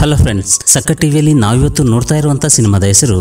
hello friends ಸಕ್ಕ ಟಿವಿಯಲ್ಲಿ ನಾವಿವತ್ತು ನೋಡ್ತಾ ಇರುವಂಥ ಸಿನಿಮಾದ ಹೆಸರು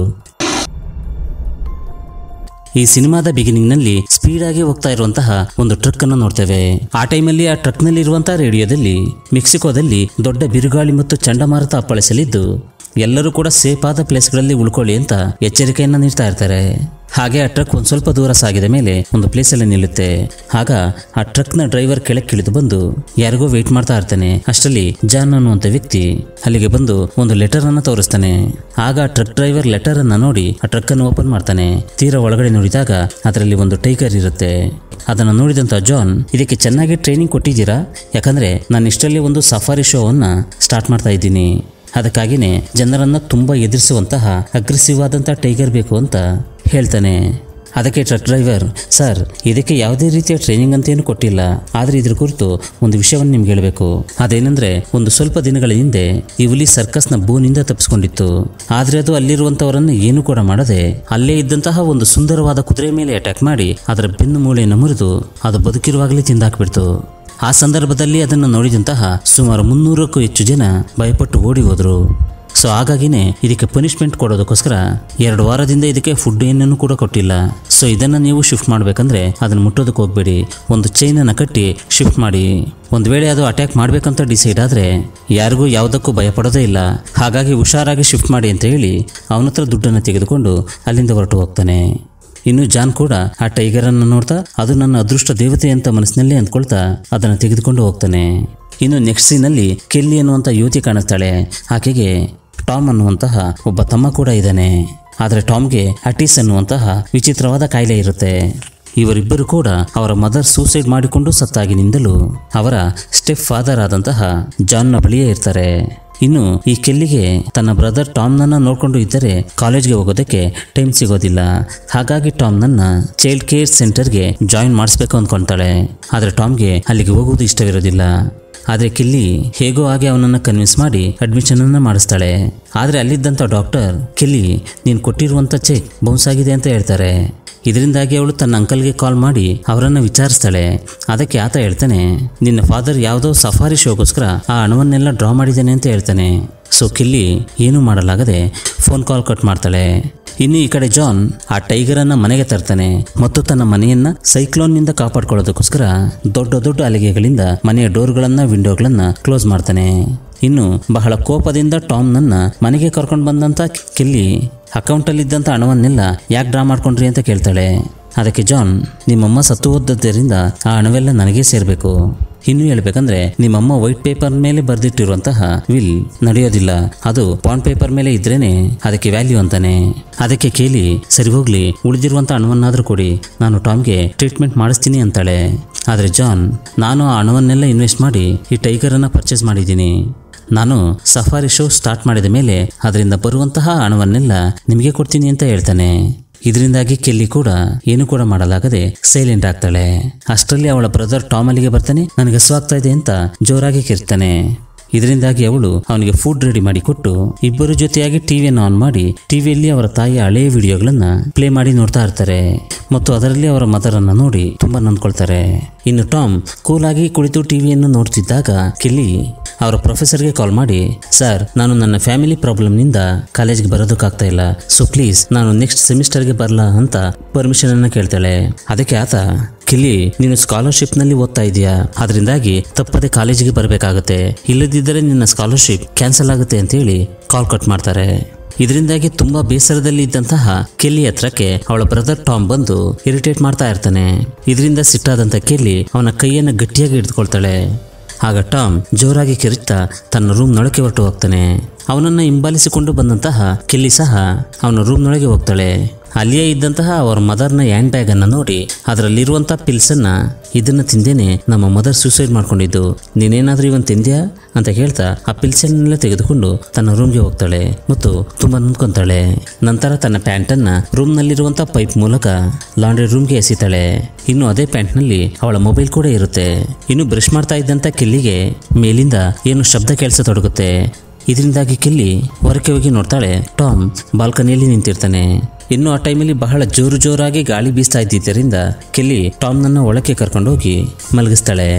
ಈ ಸಿನಿಮಾದ ಬಿಗಿನಿಂಗ್ನಲ್ಲಿ ಸ್ಪೀಡ್ ಆಗಿ ಹೋಗ್ತಾ ಇರುವಂತಹ ಒಂದು ಟ್ರಕ್ ಅನ್ನು ನೋಡ್ತೇವೆ ಆ ಟೈಮಲ್ಲಿ ಆ ಟ್ರಕ್ ನಲ್ಲಿ ಇರುವಂತಹ ರೇಡಿಯೋದಲ್ಲಿ ಮೆಕ್ಸಿಕೋದಲ್ಲಿ ದೊಡ್ಡ ಬಿರುಗಾಳಿ ಮತ್ತು ಚಂಡಮಾರುತ ಅಪ್ಪಳಿಸಲಿದ್ದು ಎಲ್ಲರೂ ಕೂಡ ಸೇಫ್ ಆದ ಪ್ಲೇಸ್ಗಳಲ್ಲಿ ಉಳ್ಕೊಳ್ಳಿ ಅಂತ ಎಚ್ಚರಿಕೆಯನ್ನ ನೀಡ್ತಾ ಇರ್ತಾರೆ ಹಾಗೆ ಆ ಟ್ರಕ್ ಒಂದು ಸ್ವಲ್ಪ ದೂರ ಸಾಗಿದ ಮೇಲೆ ಒಂದು ಪ್ಲೇಸಲ್ಲಿ ನಿಲ್ಲುತ್ತೆ ಆಗ ಆ ಟ್ರಕ್ನ ಡ್ರೈವರ್ ಕೆಳಕ್ಕೆ ಇಳಿದು ಬಂದು ಯಾರಿಗೋ ವೆಯ್ಟ್ ಮಾಡ್ತಾ ಇರ್ತಾನೆ ಅಷ್ಟರಲ್ಲಿ ಜಾನ್ ಅನ್ನುವಂಥ ವ್ಯಕ್ತಿ ಅಲ್ಲಿಗೆ ಬಂದು ಒಂದು ಲೆಟರ್ ಅನ್ನ ತೋರಿಸ್ತಾನೆ ಆಗ ಆ ಟ್ರಕ್ ಡ್ರೈವರ್ ಲೆಟರ್ ಅನ್ನ ನೋಡಿ ಆ ಟ್ರಕ್ ಅನ್ನು ಓಪನ್ ಮಾಡ್ತಾನೆ ತೀರಾ ಒಳಗಡೆ ನೋಡಿದಾಗ ಅದರಲ್ಲಿ ಒಂದು ಟೈಗರ್ ಇರುತ್ತೆ ಅದನ್ನು ನೋಡಿದಂತ ಜಾನ್ ಇದಕ್ಕೆ ಚೆನ್ನಾಗಿ ಟ್ರೈನಿಂಗ್ ಕೊಟ್ಟಿದ್ದೀರಾ ಯಾಕಂದ್ರೆ ನಾನು ಇಷ್ಟರಲ್ಲಿ ಒಂದು ಸಫಾರಿ ಶೋವನ್ನ ಸ್ಟಾರ್ಟ್ ಮಾಡ್ತಾ ಇದ್ದೀನಿ ಅದಕ್ಕಾಗಿನೇ ಜನರನ್ನ ತುಂಬಾ ಎದುರಿಸುವಂತಹ ಅಗ್ರೆಸಿವ್ ಆದಂತಹ ಟೈಗರ್ ಬೇಕು ಅಂತ ಹೇಳ್ತಾನೆ ಅದಕ್ಕೆ ಟ್ರಕ್ ಡ್ರೈವರ್ ಸರ್ ಇದಕ್ಕೆ ಯಾವುದೇ ರೀತಿಯ ಟ್ರೈನಿಂಗ್ ಅಂತೇನು ಕೊಟ್ಟಿಲ್ಲ ಆದರೆ ಇದ್ರ ಕುರಿತು ಒಂದು ವಿಷಯವನ್ನು ನಿಮ್ಗೆ ಹೇಳಬೇಕು ಅದೇನೆಂದ್ರೆ ಒಂದು ಸ್ವಲ್ಪ ದಿನಗಳ ಹಿಂದೆ ಈ ಹುಲಿ ಸರ್ಕಸ್ನ ಬೋನಿಂದ ತಪ್ಪಿಸ್ಕೊಂಡಿತ್ತು ಆದರೆ ಅದು ಅಲ್ಲಿರುವಂತವರನ್ನು ಏನು ಕೂಡ ಮಾಡದೆ ಅಲ್ಲೇ ಇದ್ದಂತಹ ಒಂದು ಸುಂದರವಾದ ಕುದುರೆ ಮೇಲೆ ಅಟ್ಯಾಕ್ ಮಾಡಿ ಅದರ ಬೆನ್ನು ಮೂಳೆಯನ್ನು ಮುರಿದು ಅದು ಬದುಕಿರುವಾಗಲೇ ತಿಂದಾಕ್ಬಿಡ್ತು ಆ ಸಂದರ್ಭದಲ್ಲಿ ಅದನ್ನು ನೋಡಿದಂತಹ ಸುಮಾರು ಮುನ್ನೂರಕ್ಕೂ ಹೆಚ್ಚು ಜನ ಭಯಪಟ್ಟು ಓಡಿ ಹೋದ್ರು ಸೊ ಹಾಗಾಗಿನೇ ಇದಕ್ಕೆ ಪನಿಷ್ಮೆಂಟ್ ಕೊಡೋದಕ್ಕೋಸ್ಕರ ಎರಡು ವಾರದಿಂದ ಇದಕ್ಕೆ ಫುಡ್ ಏನನ್ನು ಕೂಡ ಕೊಟ್ಟಿಲ್ಲ ಸೊ ಇದನ್ನ ನೀವು ಶಿಫ್ಟ್ ಮಾಡ್ಬೇಕಂದ್ರೆ ಅದನ್ನ ಮುಟ್ಟೋದಕ್ಕೆ ಹೋಗ್ಬೇಡಿ ಒಂದು ಚೈನ್ ಅನ್ನ ಕಟ್ಟಿ ಶಿಫ್ಟ್ ಮಾಡಿ ಒಂದು ವೇಳೆ ಅದು ಅಟ್ಯಾಕ್ ಮಾಡ್ಬೇಕಂತ ಡಿಸೈಡ್ ಆದ್ರೆ ಯಾರಿಗೂ ಯಾವುದಕ್ಕೂ ಭಯ ಪಡೋದೇ ಇಲ್ಲ ಹಾಗಾಗಿ ಹುಷಾರಾಗಿ ಶಿಫ್ಟ್ ಮಾಡಿ ಅಂತ ಹೇಳಿ ಅವನ ಹತ್ರ ದುಡ್ಡನ್ನು ತೆಗೆದುಕೊಂಡು ಅಲ್ಲಿಂದ ಹೊರಟು ಹೋಗ್ತಾನೆ ಇನ್ನು ಜಾನ್ ಕೂಡ ಆ ಟೈಗರ್ ಅನ್ನು ನೋಡ್ತಾ ಅದು ನನ್ನ ಅದೃಷ್ಟ ದೇವತೆ ಅಂತ ಮನಸ್ಸಿನಲ್ಲಿ ಅಂದ್ಕೊಳ್ತಾ ಅದನ್ನು ತೆಗೆದುಕೊಂಡು ಹೋಗ್ತಾನೆ ಇನ್ನು ನೆಕ್ಸ್ಟ್ ಸೀನಲ್ಲಿ ಕೆಲ್ಲಿ ಅನ್ನುವಂಥ ಯುವತಿ ಕಾಣಿಸ್ತಾಳೆ ಆಕೆಗೆ ಟಾಮ್ ಅನ್ನುವಂತಹ ಒಬ್ಬ ತಮ್ಮ ಕೂಡ ಇದ್ದಾನೆ ಆದರೆ ಟಾಮ್ಗೆ ಅಟೀಸ್ ಅನ್ನುವಂತಹ ವಿಚಿತ್ರವಾದ ಕಾಯಿಲೆ ಇರುತ್ತೆ ಇವರಿಬ್ಬರು ಕೂಡ ಅವರ ಮದರ್ ಸೂಸೈಡ್ ಮಾಡಿಕೊಂಡು ಸತ್ತಾಗಿನಿಂದಲೂ ಅವರ ಸ್ಟೆಪ್ ಫಾದರ್ ಆದಂತಹ ಜಾನ್ನ ಬಳಿಯೇ ಇರ್ತಾರೆ ಇನ್ನು ಈ ಕೆಲ್ಲಿಗೆ ತನ್ನ ಬ್ರದರ್ ಟಾಮ್ನನ್ನ ನೋಡ್ಕೊಂಡು ಇದ್ದರೆ ಕಾಲೇಜ್ಗೆ ಹೋಗೋದಕ್ಕೆ ಟೈಮ್ ಸಿಗೋದಿಲ್ಲ ಹಾಗಾಗಿ ಟಾಮ್ನನ್ನ ಚೈಲ್ಡ್ ಕೇರ್ ಸೆಂಟರ್ಗೆ ಜಾಯಿನ್ ಮಾಡಿಸ್ಬೇಕು ಅಂದ್ಕೊಳ್ತಾಳೆ ಆದರೆ ಟಾಮ್ಗೆ ಅಲ್ಲಿಗೆ ಹೋಗುವುದು ಇಷ್ಟವಿರೋದಿಲ್ಲ ಆದರೆ ಕಿಲ್ಲಿ ಹೇಗೋ ಹಾಗೆ ಅವನನ್ನು ಕನ್ವಿನ್ಸ್ ಮಾಡಿ ಅಡ್ಮಿಷನ್ ಅನ್ನ ಮಾಡಿಸ್ತಾಳೆ ಆದರೆ ಅಲ್ಲಿದ್ದಂಥ ಡಾಕ್ಟರ್ ಕಿಲ್ಲಿ ನೀನು ಕೊಟ್ಟಿರುವಂಥ ಚೆಕ್ ಬೌನ್ಸ್ ಆಗಿದೆ ಅಂತ ಹೇಳ್ತಾರೆ ಇದರಿಂದಾಗಿ ಅವಳು ತನ್ನ ಅಂಕಲ್ಗೆ ಕಾಲ್ ಮಾಡಿ ಅವರನ್ನು ವಿಚಾರಿಸ್ತಾಳೆ ಅದಕ್ಕೆ ಆತ ಹೇಳ್ತಾನೆ ನಿನ್ನ ಫಾದರ್ ಯಾವುದೋ ಸಫಾರಿ ಶೋಗೋಸ್ಕರ ಆ ಹಣವನ್ನೆಲ್ಲ ಡ್ರಾ ಮಾಡಿದ್ದಾನೆ ಅಂತ ಹೇಳ್ತಾನೆ ಸೊ ಕಿಲ್ಲಿ ಏನೂ ಮಾಡಲಾಗದೆ ಫೋನ್ ಕಾಲ್ ಕಟ್ ಮಾಡ್ತಾಳೆ ಇನ್ನು ಈ ಕಡೆ ಜಾನ್ ಆ ಟೈಗರ್ ಅನ್ನ ಮನೆಗೆ ತರ್ತಾನೆ ಮತ್ತು ತನ್ನ ಮನೆಯನ್ನ ಸೈಕ್ಲೋನ್ ನಿಂದ ಕಾಪಾಡ್ಕೊಳ್ಳೋದಕ್ಕೋಸ್ಕರ ದೊಡ್ಡ ದೊಡ್ಡ ಅಲಿಗೆಗಳಿಂದ ಮನೆಯ ಡೋರ್ಗಳನ್ನ ವಿಂಡೋಗಳನ್ನ ಕ್ಲೋಸ್ ಮಾಡ್ತಾನೆ ಇನ್ನು ಬಹಳ ಕೋಪದಿಂದ ಟಾಮ್ ನನ್ನ ಮನೆಗೆ ಕರ್ಕೊಂಡು ಬಂದಂತ ಕಿಲ್ಲಿ ಅಕೌಂಟಲ್ಲಿದ್ದಂಥ ಹಣವನ್ನೆಲ್ಲ ಯಾಕೆ ಡ್ರಾ ಮಾಡ್ಕೊಂಡ್ರಿ ಅಂತ ಕೇಳ್ತಾಳೆ ಅದಕ್ಕೆ ಜಾನ್ ನಿಮ್ಮಮ್ಮ ಸತ್ತು ಹೋದದ್ದರಿಂದ ಆ ಹಣವೆಲ್ಲ ನನಗೇ ಸೇರಬೇಕು ಇನ್ನು ಹೇಳ್ಬೇಕಂದ್ರೆ ನಿಮ್ಮಮ್ಮ ವೈಟ್ ಪೇಪರ್ ಮೇಲೆ ಬರೆದಿಟ್ಟಿರುವಂತಹ ವಿಲ್ ನಡೆಯೋದಿಲ್ಲ ಅದು ಬಾಂಡ್ ಪೇಪರ್ ಮೇಲೆ ಇದ್ರೇನೆ ಅದಕ್ಕೆ ವ್ಯಾಲ್ಯೂ ಅಂತಾನೆ ಅದಕ್ಕೆ ಕೇಳಿ ಸರಿ ಹೋಗ್ಲಿ ಉಳಿದಿರುವಂತ ಹಣವನ್ನಾದ್ರೂ ಕೊಡಿ ನಾನು ಟಾಮ್ಗೆ ಟ್ರೀಟ್ಮೆಂಟ್ ಮಾಡಿಸ್ತೀನಿ ಅಂತಾಳೆ ಆದರೆ ಜಾನ್ ನಾನು ಆ ಹಣವನ್ನೆಲ್ಲ ಇನ್ವೆಸ್ಟ್ ಮಾಡಿ ಈ ಟೈಗರ್ ಅನ್ನ ಪರ್ಚೇಸ್ ಮಾಡಿದ್ದೀನಿ ನಾನು ಸಫಾರಿ ಶೋ ಸ್ಟಾರ್ಟ್ ಮಾಡಿದ ಮೇಲೆ ಅದರಿಂದ ಬರುವಂತಹ ಹಣವನ್ನೆಲ್ಲ ನಿಮಗೆ ಕೊಡ್ತೀನಿ ಅಂತ ಹೇಳ್ತಾನೆ ಇದರಿಂದಾಗಿ ಕೆಲ್ಲಿ ಕೂಡ ಏನು ಕೂಡ ಮಾಡಲಾಗದೆ ಸೈಲೆಂಟ್ ಆಗ್ತಾಳೆ ಅಷ್ಟರಲ್ಲಿ ಅವಳ ಬ್ರದರ್ ಟಾಮ್ ಅಲ್ಲಿಗೆ ಬರ್ತಾನೆ ನನಗೆ ಹಸುವಾಗ್ತಾ ಇದೆ ಅಂತ ಜೋರಾಗಿ ಕಿರ್ತಾನೆ ಇದರಿಂದಾಗಿ ಅವಳು ಅವನಿಗೆ ಫುಡ್ ರೆಡಿ ಮಾಡಿ ಕೊಟ್ಟು ಇಬ್ಬರು ಜೊತೆಯಾಗಿ ಟಿವಿಯನ್ನು ಆನ್ ಮಾಡಿ ಟಿವಿಯಲ್ಲಿ ಅವರ ತಾಯಿಯ ಹಳೆಯ ವಿಡಿಯೋಗಳನ್ನ ಪ್ಲೇ ಮಾಡಿ ನೋಡ್ತಾ ಇರ್ತಾರೆ ಮತ್ತು ಅದರಲ್ಲಿ ಅವರ ಮದರ್ ಅನ್ನ ನೋಡಿ ತುಂಬಾ ನೊಂದ್ಕೊಳ್ತಾರೆ ಇನ್ನು ಟಾಮ್ ಕೂಲ್ ಆಗಿ ಕುಳಿತು ಟಿವಿಯನ್ನು ನೋಡ್ತಿದ್ದಾಗ ಕಿಲ್ಲಿ ಅವರ ಪ್ರೊಫೆಸರ್ಗೆ ಕಾಲ್ ಮಾಡಿ ಸರ್ ನಾನು ನನ್ನ ಫ್ಯಾಮಿಲಿ ಪ್ರಾಬ್ಲಮ್ನಿಂದ ಕಾಲೇಜ್ಗೆ ಬರೋದಕ್ಕಾಗ್ತಾ ಇಲ್ಲ ಸೊ ಪ್ಲೀಸ್ ನಾನು ನೆಕ್ಸ್ಟ್ ಸೆಮಿಸ್ಟರ್ಗೆ ಬರಲಾ ಅಂತ ಪರ್ಮಿಷನ್ ಅನ್ನ ಕೇಳ್ತಾಳೆ ಅದಕ್ಕೆ ಆತ ಕಿಲ್ಲಿ ನೀನು ಸ್ಕಾಲರ್ಶಿಪ್ ನಲ್ಲಿ ಓದ್ತಾ ಇದೀಯಾ ಅದರಿಂದಾಗಿ ತಪ್ಪದೆ ಕಾಲೇಜಿಗೆ ಬರಬೇಕಾಗುತ್ತೆ ಇಲ್ಲದಿದ್ದರೆ ನಿನ್ನ ಸ್ಕಾಲರ್ಶಿಪ್ ಕ್ಯಾನ್ಸಲ್ ಆಗುತ್ತೆ ಅಂತ ಹೇಳಿ ಕಾಲ್ ಕಟ್ ಮಾಡ್ತಾರೆ ಇದರಿಂದಾಗಿ ತುಂಬಾ ಬೇಸರದಲ್ಲಿ ಇದ್ದಂತಹ ಕೆಲ್ಲಿ ಹತ್ರಕ್ಕೆ ಅವಳ ಬ್ರದರ್ ಟಾಮ್ ಬಂದು ಇರಿಟೇಟ್ ಮಾಡ್ತಾ ಇರ್ತಾನೆ ಇದರಿಂದ ಸಿಟ್ಟಾದಂತ ಕೆಲ್ಲಿ ಅವನ ಕೈಯನ್ನು ಗಟ್ಟಿಯಾಗಿ ಹಿಡಿದುಕೊಳ್ತಾಳೆ ಆಗ ಟಾಮ್ ಜೋರಾಗಿ ಕಿರುಚ್ತಾ ತನ್ನ ರೂಮ್ನೊಳಗೆ ಹೊರಟು ಹೋಗ್ತಾನೆ ಅವನನ್ನ ಹಿಂಬಾಲಿಸಿಕೊಂಡು ಬಂದಂತಹ ಕೆಲ್ಲಿ ಸಹ ಅವನ ರೂಮ್ನೊಳಗೆ ಹೋಗ್ತಾಳೆ ಅಲ್ಲಿಯೇ ಇದ್ದಂತಹ ಅವರ ಮದರ್ನ ಹ್ಯಾಂಡ್ ಬ್ಯಾಗ್ ಅನ್ನ ನೋಡಿ ಅದರಲ್ಲಿರುವಂತಹ ಪಿಲ್ಸ್ ಅನ್ನ ಇದನ್ನ ತಿಂದೇನೆ ನಮ್ಮ ಮದರ್ ಸೂಸೈಡ್ ಮಾಡ್ಕೊಂಡಿದ್ದು ನೀನೇನಾದ್ರೂ ಇವನ್ ತಿಂದ್ಯಾ ಅಂತ ಹೇಳ್ತಾ ಆ ಪಿಲ್ಸನ್ನೆಲ್ಲ ತೆಗೆದುಕೊಂಡು ತನ್ನ ರೂಮ್ಗೆ ಹೋಗ್ತಾಳೆ ಮತ್ತು ತುಂಬಾ ನೊಂದ್ಕೊಂತಾಳೆ ನಂತರ ತನ್ನ ಪ್ಯಾಂಟನ್ನ ರೂಮ್ನಲ್ಲಿರುವಂತಹ ಪೈಪ್ ಮೂಲಕ ಲಾಂಡ್ರಿ ರೂಮ್ಗೆ ಎಸಿತಾಳೆ ಇನ್ನು ಅದೇ ಪ್ಯಾಂಟ್ನಲ್ಲಿ ಅವಳ ಮೊಬೈಲ್ ಕೂಡ ಇರುತ್ತೆ ಇನ್ನು ಬ್ರಷ್ ಮಾಡ್ತಾ ಇದ್ದಂತ ಕಿಲ್ಲಿಗೆ ಮೇಲಿಂದ ಏನು ಶಬ್ದ ಕೇಳಿಸತೊಡಗುತ್ತೆ ಇದರಿಂದಾಗಿ ಕಿಲ್ಲಿ ಹೊರಕ್ಕೆ ಹೋಗಿ ನೋಡ್ತಾಳೆ ಟಾಮ್ ಬಾಲ್ಕನಿಯಲ್ಲಿ ನಿಂತಿರ್ತಾನೆ ಇನ್ನು ಆ ಟೈಮಲ್ಲಿ ಬಹಳ ಜೋರು ಜೋರಾಗಿ ಗಾಳಿ ಬೀಸ್ತಾ ಇದ್ದಿದ್ದರಿಂದ ಕೆಲ್ಲಿ ಟಾಮ್ನನ್ನ ಒಳಕ್ಕೆ ಕರ್ಕೊಂಡೋಗಿ ಮಲಗಿಸ್ತಾಳೆ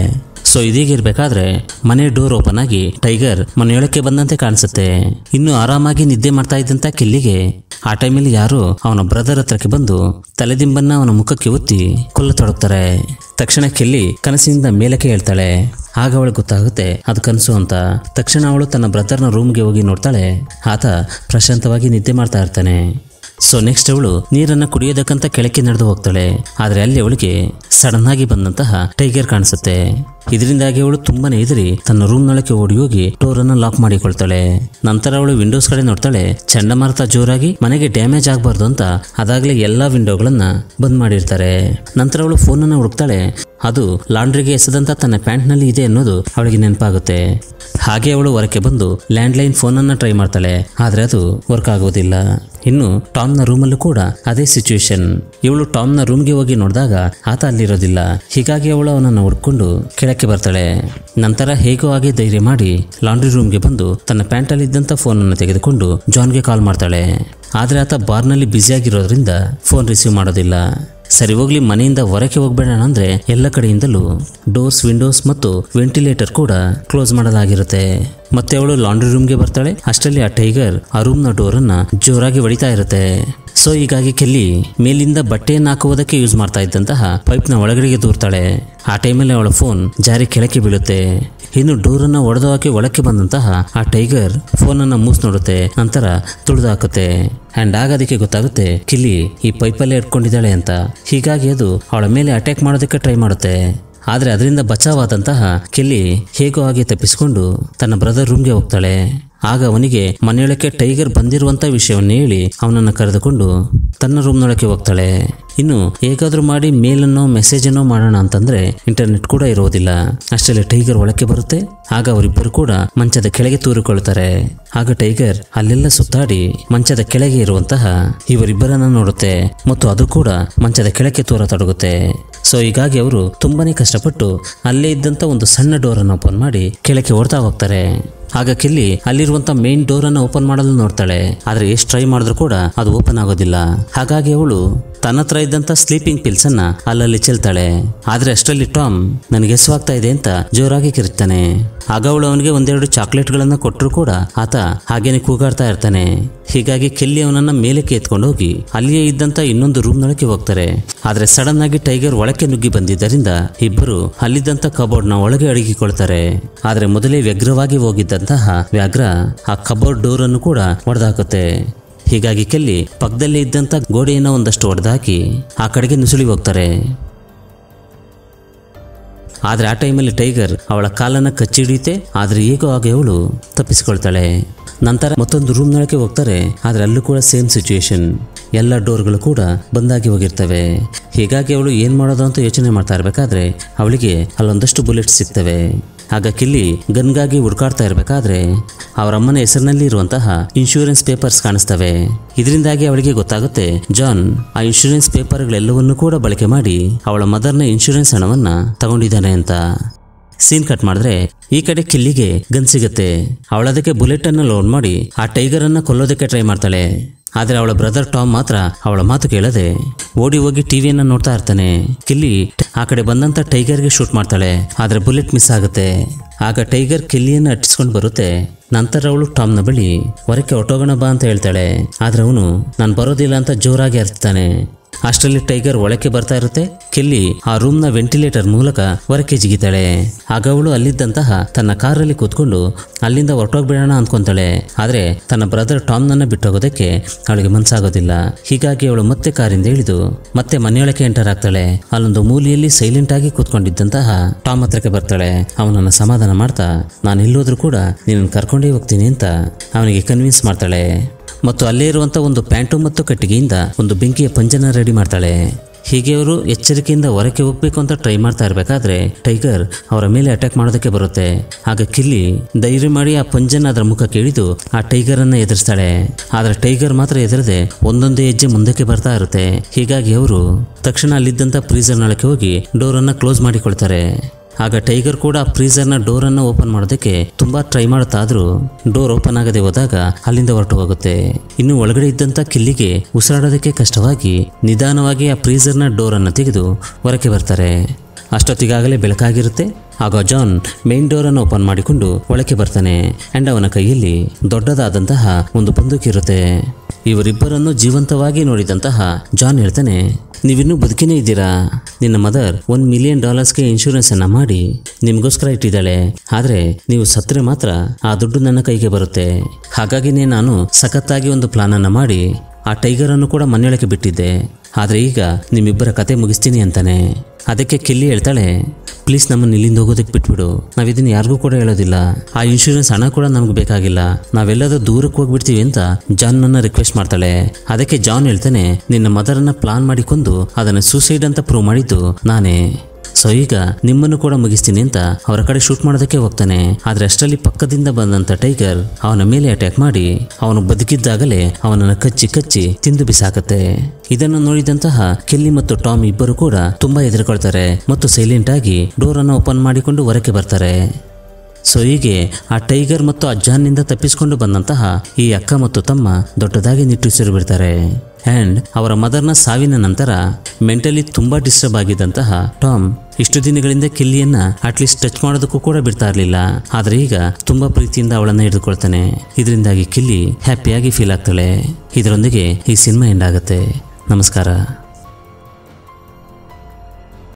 ಸೊ ಇದೀಗಿರ್ಬೇಕಾದ್ರೆ ಮನೆ ಡೋರ್ ಓಪನ್ ಆಗಿ ಟೈಗರ್ ಮನೆಯೊಳಕ್ಕೆ ಬಂದಂತೆ ಕಾಣಿಸುತ್ತೆ ಇನ್ನು ಆರಾಮಾಗಿ ನಿದ್ದೆ ಮಾಡ್ತಾ ಇದ್ದಂತ ಕಿಲ್ಲಿಗೆ ಆ ಟೈಮಲ್ಲಿ ಯಾರು ಅವನ ಬ್ರದರ್ ಹತ್ರಕ್ಕೆ ಬಂದು ತಲೆದಿಂಬನ್ನ ಅವನ ಮುಖಕ್ಕೆ ಒತ್ತಿ ಕೊಲ್ಲತೊಡಗ್ತಾರೆ ತಕ್ಷಣ ಕೆಲ್ಲಿ ಕನಸಿನಿಂದ ಮೇಲಕ್ಕೆ ಹೇಳ್ತಾಳೆ ಆಗ ಅವಳಿಗೆ ಗೊತ್ತಾಗುತ್ತೆ ಅದು ಕನಸು ಅಂತ ತಕ್ಷಣ ಅವಳು ತನ್ನ ಬ್ರದರ್ನ ರೂಮ್ಗೆ ಹೋಗಿ ನೋಡ್ತಾಳೆ ಆತ ಪ್ರಶಾಂತವಾಗಿ ನಿದ್ದೆ ಮಾಡ್ತಾ ಇರ್ತಾನೆ ಸೊ ನೆಕ್ಸ್ಟ್ ಅವಳು ನೀರನ್ನ ಕುಡಿಯೋದಕ್ಕಂತ ಕೆಳಕ್ಕೆ ನಡೆದು ಹೋಗ್ತಾಳೆ ಆದ್ರೆ ಅಲ್ಲಿ ಅವಳಿಗೆ ಸಡನ್ ಆಗಿ ಬಂದಂತಹ ಟೈಗರ್ ಕಾಣಿಸುತ್ತೆ ಇದರಿಂದಾಗಿ ಅವಳು ತುಂಬಾನೇ ಎದುರಿ ತನ್ನ ರೂಮ್ನೊಳಕ್ಕೆ ಓಡಿ ಹೋಗಿ ಡೋರ್ ಅನ್ನ ಲಾಕ್ ಮಾಡಿಕೊಳ್ತಾಳೆ ನಂತರ ಅವಳು ವಿಂಡೋಸ್ ಕಡೆ ನೋಡ್ತಾಳೆ ಚಂಡಮಾರುತ ಜೋರಾಗಿ ಮನೆಗೆ ಡ್ಯಾಮೇಜ್ ಆಗಬಾರ್ದು ಅಂತ ಅದಾಗಲೇ ಎಲ್ಲಾ ವಿಂಡೋಗಳನ್ನ ಬಂದ್ ಮಾಡಿರ್ತಾರೆ ನಂತರ ಅವಳು ಫೋನನ್ನು ಹುಡುಕ್ತಾಳೆ ಅದು ಲಾಂಡ್ರಿಗೆ ಎಸೆದಂತ ತನ್ನ ಪ್ಯಾಂಟ್ನಲ್ಲಿ ಇದೆ ಅನ್ನೋದು ಅವಳಿಗೆ ನೆನಪಾಗುತ್ತೆ ಹಾಗೆ ಅವಳು ಹೊರಕ್ಕೆ ಬಂದು ಲ್ಯಾಂಡ್ಲೈನ್ ಫೋನನ್ನು ಟ್ರೈ ಮಾಡ್ತಾಳೆ ಆದರೆ ಅದು ವರ್ಕ್ ಆಗೋದಿಲ್ಲ ಇನ್ನು ಟಾಮ್ನ ರೂಮಲ್ಲೂ ಕೂಡ ಅದೇ ಸಿಚುವೇಶನ್ ಇವಳು ಟಾಮ್ನ ರೂಮ್ಗೆ ಹೋಗಿ ನೋಡಿದಾಗ ಆತ ಅಲ್ಲಿರೋದಿಲ್ಲ ಹೀಗಾಗಿ ಅವಳು ಅವನನ್ನು ಹುಡ್ಕೊಂಡು ಕೆಳಕ್ಕೆ ಬರ್ತಾಳೆ ನಂತರ ಹೇಗೋ ಆಗಿ ಧೈರ್ಯ ಮಾಡಿ ಲಾಂಡ್ರಿ ರೂಮ್ಗೆ ಬಂದು ತನ್ನ ಪ್ಯಾಂಟಲ್ಲಿದ್ದಂಥ ಫೋನನ್ನು ತೆಗೆದುಕೊಂಡು ಜಾನ್ಗೆ ಕಾಲ್ ಮಾಡ್ತಾಳೆ ಆದರೆ ಆತ ಬಾರ್ನಲ್ಲಿ ಬ್ಯುಸಿಯಾಗಿರೋದ್ರಿಂದ ಫೋನ್ ರಿಸೀವ್ ಮಾಡೋದಿಲ್ಲ ಸರಿ ಹೋಗ್ಲಿ ಮನೆಯಿಂದ ಹೊರಕ್ಕೆ ಹೋಗ್ಬೇಡಣ ಅಂದ್ರೆ ಎಲ್ಲ ಕಡೆಯಿಂದಲೂ ಡೋರ್ಸ್ ವಿಂಡೋಸ್ ಮತ್ತು ವೆಂಟಿಲೇಟರ್ ಕೂಡ ಕ್ಲೋಸ್ ಮಾಡಲಾಗಿರುತ್ತೆ ಮತ್ತೆ ಅವಳು ಲಾಂಡ್ರಿ ರೂಮ್ಗೆ ಬರ್ತಾಳೆ ಅಷ್ಟರಲ್ಲಿ ಆ ಟೈಗರ್ ಆ ರೂಮ್ನ ಡೋರನ್ನ ಜೋರಾಗಿ ಹೊಡಿತಾ ಇರುತ್ತೆ ಸೊ ಹೀಗಾಗಿ ಕೆಲ್ಲಿ ಮೇಲಿಂದ ಬಟ್ಟೆಯನ್ನು ಹಾಕುವುದಕ್ಕೆ ಯೂಸ್ ಮಾಡ್ತಾ ಇದ್ದಂತಹ ಪೈಪ್ನ ಒಳಗಡೆಗೆ ದೂರ್ತಾಳೆ ಆ ಟೈಮಲ್ಲಿ ಅವಳ ಫೋನ್ ಜಾರಿ ಕೆಳಕ್ಕೆ ಬೀಳುತ್ತೆ ಇನ್ನು ಡೋರನ್ನ ಒಡೆದು ಹಾಕಿ ಒಳಕ್ಕೆ ಬಂದಂತಹ ಆ ಟೈಗರ್ ಫೋನನ್ನ ಮೂಸ್ ನೋಡುತ್ತೆ ನಂತರ ತುಳಿದು ಹಾಕುತ್ತೆ ಅಂಡ್ ಆಗ ಅದಕ್ಕೆ ಗೊತ್ತಾಗುತ್ತೆ ಕಿಲ್ಲಿ ಈ ಪೈಪಲ್ಲೇ ಇಟ್ಕೊಂಡಿದ್ದಾಳೆ ಅಂತ ಹೀಗಾಗಿ ಅದು ಅವಳ ಮೇಲೆ ಅಟ್ಯಾಕ್ ಮಾಡೋದಕ್ಕೆ ಟ್ರೈ ಮಾಡುತ್ತೆ ಆದರೆ ಅದರಿಂದ ಬಚಾವಾದಂತಹ ಕೆಲ್ಲಿ ಹೇಗೋ ಹಾಗೆ ತಪ್ಪಿಸಿಕೊಂಡು ತನ್ನ ಬ್ರದರ್ ರೂಮ್ಗೆ ಹೋಗ್ತಾಳೆ ಆಗ ಅವನಿಗೆ ಮನೆಯೊಳಕ್ಕೆ ಟೈಗರ್ ಬಂದಿರುವಂತ ವಿಷಯವನ್ನು ಹೇಳಿ ಅವನನ್ನು ಕರೆದುಕೊಂಡು ತನ್ನ ರೂಮ್ನೊಳಕ್ಕೆ ಹೋಗ್ತಾಳೆ ಇನ್ನು ಹೇಗಾದ್ರೂ ಮಾಡಿ ಮೇಲನ್ನೋ ಮೆಸೇಜನ್ನೋ ಮಾಡೋಣ ಅಂತಂದ್ರೆ ಇಂಟರ್ನೆಟ್ ಕೂಡ ಇರೋದಿಲ್ಲ ಅಷ್ಟರಲ್ಲಿ ಟೈಗರ್ ಒಳಕ್ಕೆ ಬರುತ್ತೆ ಆಗ ಅವರಿಬ್ಬರು ಕೂಡ ಮಂಚದ ಕೆಳಗೆ ತೂರಿಕೊಳ್ಳುತ್ತಾರೆ ಆಗ ಟೈಗರ್ ಅಲ್ಲೆಲ್ಲ ಸುತ್ತಾಡಿ ಮಂಚದ ಕೆಳಗೆ ಇರುವಂತಹ ಇವರಿಬ್ಬರನ್ನ ನೋಡುತ್ತೆ ಮತ್ತು ಅದು ಕೂಡ ಮಂಚದ ಕೆಳಕ್ಕೆ ತೂರತೊಡಗುತ್ತೆ ಸೊ ಹೀಗಾಗಿ ಅವರು ತುಂಬಾನೇ ಕಷ್ಟಪಟ್ಟು ಅಲ್ಲೇ ಇದ್ದಂತ ಒಂದು ಸಣ್ಣ ಡೋರನ್ನು ಓಪನ್ ಮಾಡಿ ಕೆಳಕ್ಕೆ ಓಡ್ತಾ ಹೋಗ್ತಾರೆ ಆಗ ಕಿಲ್ಲಿ ಅಲ್ಲಿರುವಂತ ಮೇನ್ ಡೋರ್ ಅನ್ನ ಓಪನ್ ಮಾಡಲು ನೋಡ್ತಾಳೆ ಆದ್ರೆ ಎಷ್ಟು ಟ್ರೈ ಮಾಡಿದ್ರು ಕೂಡ ಅದು ಓಪನ್ ಆಗೋದಿಲ್ಲ ಹಾಗಾಗಿ ಅವಳು ತನ್ನ ಹತ್ರ ಇದ್ದಂತ ಸ್ಲೀಪಿಂಗ್ ಪಿಲ್ಸ್ ಅನ್ನ ಅಲ್ಲಲ್ಲಿ ಚೆಲ್ತಾಳೆ ಆದ್ರೆ ಅಷ್ಟರಲ್ಲಿ ಟಾಮ್ ನನಗೆ ಹೆಸವಾಗ್ತಾ ಇದೆ ಅಂತ ಜೋರಾಗಿ ಕಿರುತ್ತಾನೆ ಆಗ ಅವಳು ಅವನಿಗೆ ಒಂದೆರಡು ಚಾಕ್ಲೇಟ್ಗಳನ್ನ ಕೊಟ್ಟರು ಕೂಡ ಆತ ಹಾಗೇನೆ ಕೂಗಾಡ್ತಾ ಇರ್ತಾನೆ ಹೀಗಾಗಿ ಕೆಲ್ಲಿ ಅವನನ್ನ ಮೇಲಕ್ಕೆ ಎತ್ಕೊಂಡು ಹೋಗಿ ಅಲ್ಲಿಯೇ ಇದ್ದಂತ ಇನ್ನೊಂದು ರೂಮ್ನೊಳಗೆ ಹೋಗ್ತಾರೆ ಆದ್ರೆ ಸಡನ್ ಆಗಿ ಟೈಗರ್ ಒಳಕ್ಕೆ ನುಗ್ಗಿ ಬಂದಿದ್ದರಿಂದ ಇಬ್ಬರು ಅಲ್ಲಿದ್ದಂತ ಕಬೋರ್ಡ್ನ ಒಳಗೆ ಅಡಗಿಕೊಳ್ತಾರೆ ಆದ್ರೆ ಮೊದಲೇ ವ್ಯಗ್ರವಾಗಿ ಹೋಗಿದ್ದಂತಹ ವ್ಯಾಘ್ರ ಆ ಕಬೋರ್ಡ್ ಡೋರ್ ಅನ್ನು ಕೂಡ ಒಡೆದಾಕುತ್ತೆ ಹೀಗಾಗಿ ಕೆಲ್ಲಿ ಪಕ್ಕದಲ್ಲೇ ಇದ್ದಂತ ಗೋಡೆಯನ್ನು ಒಂದಷ್ಟು ಒಡೆದಾಕಿ ಆ ಕಡೆಗೆ ನುಸುಳಿ ಹೋಗ್ತಾರೆ ಆದ್ರೆ ಆ ಟೈಮಲ್ಲಿ ಟೈಗರ್ ಅವಳ ಕಾಲನ್ನ ಕಚ್ಚಿ ಹಿಡಿಯುತ್ತೆ ಆದ್ರೆ ಹೇಗೋ ಹಾಗೆ ಅವಳು ತಪ್ಪಿಸಿಕೊಳ್ತಾಳೆ ನಂತರ ಮತ್ತೊಂದು ರೂಮ್ನೊಳಗೆ ಹೋಗ್ತಾರೆ ಆದ್ರೆ ಅಲ್ಲೂ ಕೂಡ ಸೇಮ್ ಸಿಚುಯೇಷನ್ ಎಲ್ಲ ಡೋರ್ಗಳು ಕೂಡ ಬಂದಾಗಿ ಹೋಗಿರ್ತವೆ ಹೀಗಾಗಿ ಅವಳು ಏನ್ ಮಾಡೋದು ಅಂತ ಯೋಚನೆ ಮಾಡ್ತಾ ಇರ್ಬೇಕಾದ್ರೆ ಅವಳಿಗೆ ಅಲ್ಲೊಂದಷ್ಟು ಬುಲೆಟ್ಸ್ ಸಿಗ್ತವೆ ಆಗ ಕಿಲ್ಲಿ ಗನ್ಗಾಗಿ ಹುಡುಕಾಡ್ತಾ ಇರಬೇಕಾದ್ರೆ ಅವರ ಅಮ್ಮನ ಹೆಸರಿನಲ್ಲಿ ಇರುವಂತಹ ಇನ್ಶೂರೆನ್ಸ್ ಪೇಪರ್ಸ್ ಕಾಣಿಸ್ತವೆ ಇದರಿಂದಾಗಿ ಅವಳಿಗೆ ಗೊತ್ತಾಗುತ್ತೆ ಜಾನ್ ಆ ಇನ್ಶೂರೆನ್ಸ್ ಪೇಪರ್ಗಳೆಲ್ಲವನ್ನೂ ಕೂಡ ಬಳಕೆ ಮಾಡಿ ಅವಳ ಮದರ್ನ ಇನ್ಶೂರೆನ್ಸ್ ಹಣವನ್ನ ತಗೊಂಡಿದ್ದಾನೆ ಅಂತ ಸೀನ್ ಕಟ್ ಮಾಡಿದ್ರೆ ಈ ಕಡೆ ಕಿಲ್ಲಿಗೆ ಗನ್ ಸಿಗುತ್ತೆ ಅವಳದಕ್ಕೆ ಬುಲೆಟ್ ಅನ್ನು ಲೋಡ್ ಮಾಡಿ ಆ ಟೈಗರ್ ಅನ್ನ ಕೊಲ್ಲೋದಕ್ಕೆ ಟ್ರೈ ಮಾಡ್ತಾಳೆ ಆದ್ರೆ ಅವಳ ಬ್ರದರ್ ಟಾಮ್ ಮಾತ್ರ ಅವಳ ಮಾತು ಕೇಳದೆ ಓಡಿ ಹೋಗಿ ಟಿವಿಯನ್ನ ನೋಡ್ತಾ ಇರ್ತಾನೆ ಕಿಲ್ಲಿ ಆ ಕಡೆ ಬಂದಂತ ಟೈಗರ್ಗೆ ಶೂಟ್ ಮಾಡ್ತಾಳೆ ಆದ್ರೆ ಬುಲೆಟ್ ಮಿಸ್ ಆಗುತ್ತೆ ಆಗ ಟೈಗರ್ ಕಿಲ್ಲಿಯನ್ನು ಅಟ್ಟಿಸ್ಕೊಂಡು ಬರುತ್ತೆ ನಂತರ ಅವಳು ಟಾಮ್ನ ಬಳಿ ಹೊರಕ್ಕೆ ಹೊಟ್ಟೋಗೋಣ ಬಾ ಅಂತ ಹೇಳ್ತಾಳೆ ಆದ್ರೆ ಅವನು ನಾನು ಬರೋದಿಲ್ಲ ಅಂತ ಜೋರಾಗಿ ಅರ್ತಾನೆ ಅಷ್ಟರಲ್ಲಿ ಟೈಗರ್ ಒಳಕ್ಕೆ ಬರ್ತಾ ಇರುತ್ತೆ ಕೆಲ್ಲಿ ಆ ರೂಮ್ನ ವೆಂಟಿಲೇಟರ್ ಮೂಲಕ ಹೊರಕ್ಕೆ ಜಿಗಿತಾಳೆ ಆಗ ಅವಳು ಅಲ್ಲಿದ್ದಂತಹ ತನ್ನ ಕಾರಲ್ಲಿ ಕೂತ್ಕೊಂಡು ಅಲ್ಲಿಂದ ಹೊರಟೋಗ್ಬಿಡೋಣ ಅಂದ್ಕೊಂತಾಳೆ ಆದ್ರೆ ತನ್ನ ಬ್ರದರ್ ಟಾಮ್ನನ್ನ ಬಿಟ್ಟೋಗೋದಕ್ಕೆ ಅವಳಿಗೆ ಮನ್ಸಾಗೋದಿಲ್ಲ ಹೀಗಾಗಿ ಅವಳು ಮತ್ತೆ ಕಾರಿಂದ ಇಳಿದು ಮತ್ತೆ ಮನೆಯೊಳಕ್ಕೆ ಎಂಟರ್ ಆಗ್ತಾಳೆ ಅಲ್ಲೊಂದು ಮೂಲೆಯಲ್ಲಿ ಸೈಲೆಂಟ್ ಆಗಿ ಕೂತ್ಕೊಂಡಿದ್ದಂತಹ ಟಾಮ್ ಹತ್ರಕ್ಕೆ ಬರ್ತಾಳೆ ಅವನನ್ನ ಸಮಾಧಾನ ಮಾಡ್ತಾ ನಾನು ಎಲ್ಲೋದ್ರೂ ಕೂಡ ನಿನ್ನ ಕರ್ಕೊಂಡೇ ಹೋಗ್ತೀನಿ ಅಂತ ಅವನಿಗೆ ಕನ್ವಿನ್ಸ್ ಮಾಡ್ತಾಳೆ ಮತ್ತು ಅಲ್ಲೇ ಇರುವಂತ ಒಂದು ಪ್ಯಾಂಟು ಮತ್ತು ಕಟ್ಟಿಗೆಯಿಂದ ಒಂದು ಬೆಂಕಿಯ ಪಂಜನ ರೆಡಿ ಮಾಡ್ತಾಳೆ ಹೀಗೆ ಅವರು ಎಚ್ಚರಿಕೆಯಿಂದ ಹೊರಕ್ಕೆ ಹೋಗ್ಬೇಕು ಅಂತ ಟ್ರೈ ಮಾಡ್ತಾ ಇರಬೇಕಾದ್ರೆ ಟೈಗರ್ ಅವರ ಮೇಲೆ ಅಟ್ಯಾಕ್ ಮಾಡೋದಕ್ಕೆ ಬರುತ್ತೆ ಆಗ ಕಿಲ್ಲಿ ಧೈರ್ಯ ಮಾಡಿ ಆ ಪಂಜನ ಅದರ ಮುಖಕ್ಕೆ ಇಳಿದು ಆ ಟೈಗರ್ ಅನ್ನ ಎದುರಿಸ್ತಾಳೆ ಆದ್ರೆ ಟೈಗರ್ ಮಾತ್ರ ಎದುರದೆ ಒಂದೊಂದೇ ಹೆಜ್ಜೆ ಮುಂದಕ್ಕೆ ಬರ್ತಾ ಇರುತ್ತೆ ಹೀಗಾಗಿ ಅವರು ತಕ್ಷಣ ಅಲ್ಲಿದ್ದಂತ ಫ್ರೀಸರ್ನೊಳಕ್ಕೆ ಹೋಗಿ ಡೋರನ್ನ ಕ್ಲೋಸ್ ಮಾಡಿಕೊಳ್ತಾರೆ ಆಗ ಟೈಗರ್ ಕೂಡ ಫ್ರೀಸರ್ನ ಡೋರನ್ನು ಓಪನ್ ಮಾಡೋದಕ್ಕೆ ತುಂಬಾ ಟ್ರೈ ಮಾಡುತ್ತಾದ್ರೂ ಡೋರ್ ಓಪನ್ ಆಗದೆ ಹೋದಾಗ ಅಲ್ಲಿಂದ ಹೊರಟು ಹೋಗುತ್ತೆ ಇನ್ನು ಒಳಗಡೆ ಇದ್ದಂತ ಕಿಲ್ಲಿಗೆ ಉಸಿರಾಡೋದಕ್ಕೆ ಕಷ್ಟವಾಗಿ ನಿಧಾನವಾಗಿ ಆ ಫ್ರೀಸರ್ನ ಡೋರನ್ನು ತೆಗೆದು ಹೊರಕ್ಕೆ ಬರ್ತಾರೆ ಅಷ್ಟೊತ್ತಿಗಾಗಲೇ ಬೆಳಕಾಗಿರುತ್ತೆ ಆಗ ಜಾನ್ ಮೇನ್ ಡೋರನ್ನು ಓಪನ್ ಮಾಡಿಕೊಂಡು ಒಳಕ್ಕೆ ಬರ್ತಾನೆ ಅಂಡ್ ಅವನ ಕೈಯಲ್ಲಿ ದೊಡ್ಡದಾದಂತಹ ಒಂದು ಬಂದೂಕಿರುತ್ತೆ ಇವರಿಬ್ಬರನ್ನು ಜೀವಂತವಾಗಿ ನೋಡಿದಂತಹ ಜಾನ್ ಹೇಳ್ತಾನೆ ನೀವಿನ್ನೂ ಬದುಕಿನೇ ಇದ್ದೀರಾ ನಿನ್ನ ಮದರ್ ಒನ್ ಮಿಲಿಯನ್ ಡಾಲರ್ಸ್ಗೆ ಇನ್ಶೂರೆನ್ಸ್ ಅನ್ನ ಮಾಡಿ ನಿಮಗೋಸ್ಕರ ಇಟ್ಟಿದ್ದಾಳೆ ಆದ್ರೆ ನೀವು ಸತ್ತರೆ ಮಾತ್ರ ಆ ದುಡ್ಡು ನನ್ನ ಕೈಗೆ ಬರುತ್ತೆ ಹಾಗಾಗಿನೇ ನಾನು ಸಖತ್ತಾಗಿ ಒಂದು ಪ್ಲಾನ್ ಅನ್ನ ಮಾಡಿ ಆ ಟೈಗರ್ ಅನ್ನು ಕೂಡ ಮನೆಯೊಳಗೆ ಬಿಟ್ಟಿದ್ದೆ ಆದ್ರೆ ಈಗ ನಿಮ್ಮಿಬ್ಬರ ಕತೆ ಮುಗಿಸ್ತೀನಿ ಅಂತಾನೆ ಅದಕ್ಕೆ ಕಿಲ್ಲಿ ಹೇಳ್ತಾಳೆ ಪ್ಲೀಸ್ ನಮ್ಮನ್ನು ಇಲ್ಲಿಂದ ಹೋಗೋದಕ್ಕೆ ಬಿಟ್ಬಿಡು ನಾವು ಇದನ್ನ ಯಾರಿಗೂ ಕೂಡ ಹೇಳೋದಿಲ್ಲ ಆ ಇನ್ಶೂರೆನ್ಸ್ ಹಣ ಕೂಡ ನಮ್ಗೆ ಬೇಕಾಗಿಲ್ಲ ನಾವೆಲ್ಲದೂ ದೂರಕ್ಕೆ ಹೋಗ್ಬಿಡ್ತೀವಿ ಅಂತ ಜಾನ್ ನನ್ನ ರಿಕ್ವೆಸ್ಟ್ ಮಾಡ್ತಾಳೆ ಅದಕ್ಕೆ ಜಾನ್ ಹೇಳ್ತಾನೆ ನಿನ್ನ ಮದರನ್ನ ಪ್ಲಾನ್ ಮಾಡಿ ಕೊಂದು ಅದನ್ನು ಸೂಸೈಡ್ ಅಂತ ಪ್ರೂವ್ ಮಾಡಿದ್ದು ನಾನೇ ಸೊ ಈಗ ನಿಮ್ಮನ್ನು ಕೂಡ ಮುಗಿಸ್ತೀನಿ ಅಂತ ಅವರ ಕಡೆ ಶೂಟ್ ಮಾಡೋದಕ್ಕೆ ಹೋಗ್ತಾನೆ ಆದ್ರೆ ಅಷ್ಟರಲ್ಲಿ ಪಕ್ಕದಿಂದ ಬಂದಂತ ಟೈಗರ್ ಅವನ ಮೇಲೆ ಅಟ್ಯಾಕ್ ಮಾಡಿ ಅವನು ಬದುಕಿದ್ದಾಗಲೇ ಅವನನ್ನು ಕಚ್ಚಿ ಕಚ್ಚಿ ತಿಂದು ಬಿಸಾಕತ್ತೆ ಇದನ್ನು ನೋಡಿದಂತಹ ಕೆಲ್ಲಿ ಮತ್ತು ಟಾಮ್ ಇಬ್ಬರು ಕೂಡ ತುಂಬಾ ಹೆದರ್ಕೊಳ್ತಾರೆ ಮತ್ತು ಸೈಲೆಂಟ್ ಆಗಿ ಡೋರ್ ಅನ್ನು ಓಪನ್ ಮಾಡಿಕೊಂಡು ಹೊರಕ್ಕೆ ಬರ್ತಾರೆ ಸೊ ಹೀಗೆ ಆ ಟೈಗರ್ ಮತ್ತು ಅಜ್ಜಾನ್ನಿಂದ ತಪ್ಪಿಸಿಕೊಂಡು ಬಂದಂತಹ ಈ ಅಕ್ಕ ಮತ್ತು ತಮ್ಮ ದೊಡ್ಡದಾಗಿ ನಿಟ್ಟುಸಿರು ಬಿಡ್ತಾರೆ ಆ್ಯಂಡ್ ಅವರ ಮದರ್ನ ಸಾವಿನ ನಂತರ ಮೆಂಟಲಿ ತುಂಬಾ ಡಿಸ್ಟರ್ಬ್ ಆಗಿದ್ದಂತಹ ಟಾಮ್ ಇಷ್ಟು ದಿನಗಳಿಂದ ಕಿಲ್ಲಿಯನ್ನ ಅಟ್ಲೀಸ್ಟ್ ಟಚ್ ಮಾಡೋದಕ್ಕೂ ಕೂಡ ಬಿಡ್ತಾ ಇರಲಿಲ್ಲ ಆದ್ರೆ ಈಗ ತುಂಬಾ ಪ್ರೀತಿಯಿಂದ ಅವಳನ್ನ ಹಿಡಿದುಕೊಳ್ತಾನೆ ಇದರಿಂದಾಗಿ ಕಿಲ್ಲಿ ಹ್ಯಾಪಿಯಾಗಿ ಫೀಲ್ ಆಗ್ತಾಳೆ ಇದರೊಂದಿಗೆ ಈ ಸಿನಿಮಾ ಎಂಡ್ ಆಗುತ್ತೆ ನಮಸ್ಕಾರ